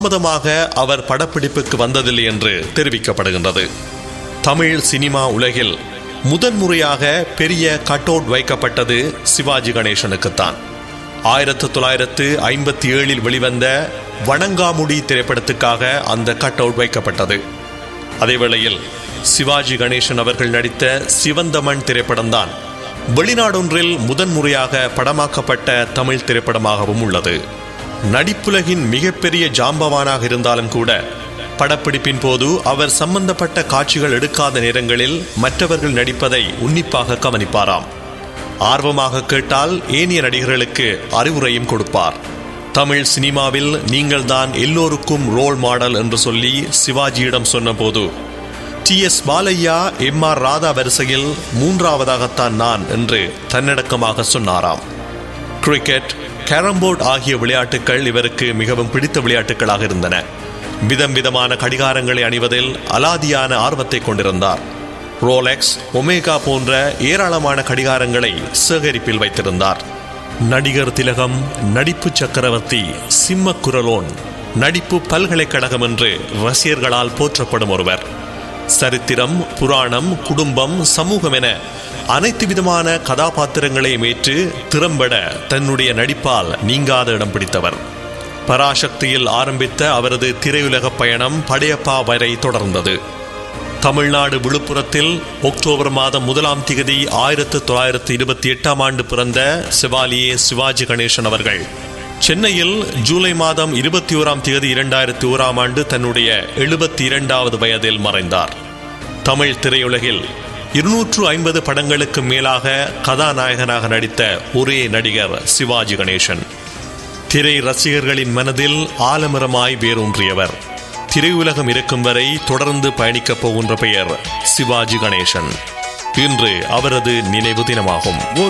தாமதமாக அவர் படப்பிடிப்புக்கு வந்ததில்லை என்று தெரிவிக்கப்படுகின்றது தமிழ் சினிமா உலகில் முதன்முறையாக பெரிய கட்டவுட் வைக்கப்பட்டது சிவாஜி கணேசனுக்குத்தான் ஆயிரத்து தொள்ளாயிரத்து ஐம்பத்தி ஏழில் வெளிவந்த வணங்காமுடி திரைப்படத்துக்காக அந்த கட்டவுட் வைக்கப்பட்டது அதேவேளையில் சிவாஜி கணேசன் அவர்கள் நடித்த சிவந்தமன் திரைப்படம்தான் வெளிநாடொன்றில் முதன்முறையாக படமாக்கப்பட்ட தமிழ் திரைப்படமாகவும் உள்ளது நடிப்புலகின் மிகப்பெரிய ஜாம்பவானாக இருந்தாலும் கூட படப்பிடிப்பின் போது அவர் சம்பந்தப்பட்ட காட்சிகள் எடுக்காத நேரங்களில் மற்றவர்கள் நடிப்பதை உன்னிப்பாக கவனிப்பாராம் ஆர்வமாக கேட்டால் ஏனைய நடிகர்களுக்கு அறிவுரையும் கொடுப்பார் தமிழ் சினிமாவில் நீங்கள்தான் எல்லோருக்கும் ரோல் மாடல் என்று சொல்லி சிவாஜியிடம் சொன்னபோது T S Balaiah M R Radha வரிசையில் மூன்றாவதாகத்தான் நான் என்று தன்னடக்கமாக சொன்னாராம் கிரிக்கெட் கேரம்போர்ட் ஆகிய விளையாட்டுகள் இவருக்கு மிகவும் பிடித்த விளையாட்டுகளாக இருந்தன விதம் விதமான கடிகாரங்களை அணிவதில் அலாதியான ஆர்வத்தை கொண்டிருந்தார் ரோலெக்ஸ் ஒமேகா போன்ற ஏராளமான கடிகாரங்களை சேகரிப்பில் வைத்திருந்தார் நடிகர் திலகம் நடிப்பு சக்கரவர்த்தி சிம்ம குரலோன் நடிப்பு பல்கலைக்கழகம் என்று ரசிகர்களால் போற்றப்படும் ஒருவர் சரித்திரம் புராணம் குடும்பம் சமூகம் என அனைத்து விதமான கதாபாத்திரங்களையும் ஏற்று திறம்பட தன்னுடைய நடிப்பால் நீங்காத இடம் பிடித்தவர் பராசக்தியில் ஆரம்பித்த அவரது திரையுலக பயணம் படையப்பா வரை தொடர்ந்தது தமிழ்நாடு விழுப்புரத்தில் அக்டோபர் மாதம் முதலாம் திகதி ஆயிரத்து தொள்ளாயிரத்து இருபத்தி எட்டாம் ஆண்டு பிறந்த சிவாலியே சிவாஜி கணேசன் அவர்கள் சென்னையில் ஜூலை மாதம் இருபத்தி ஓராம் தேதி இரண்டாயிரத்தி ஓராம் ஆண்டு தன்னுடைய எழுபத்தி இரண்டாவது வயதில் மறைந்தார் தமிழ் திரையுலகில் இருநூற்று ஐம்பது படங்களுக்கு மேலாக கதாநாயகனாக நடித்த ஒரே நடிகர் சிவாஜி கணேசன் திரை ரசிகர்களின் மனதில் ஆலமரமாய் வேரூன்றியவர் திரையுலகம் இருக்கும் வரை தொடர்ந்து பயணிக்கப் போகின்ற பெயர் சிவாஜி கணேசன் இன்று அவரது நினைவு தினமாகும் ஒரு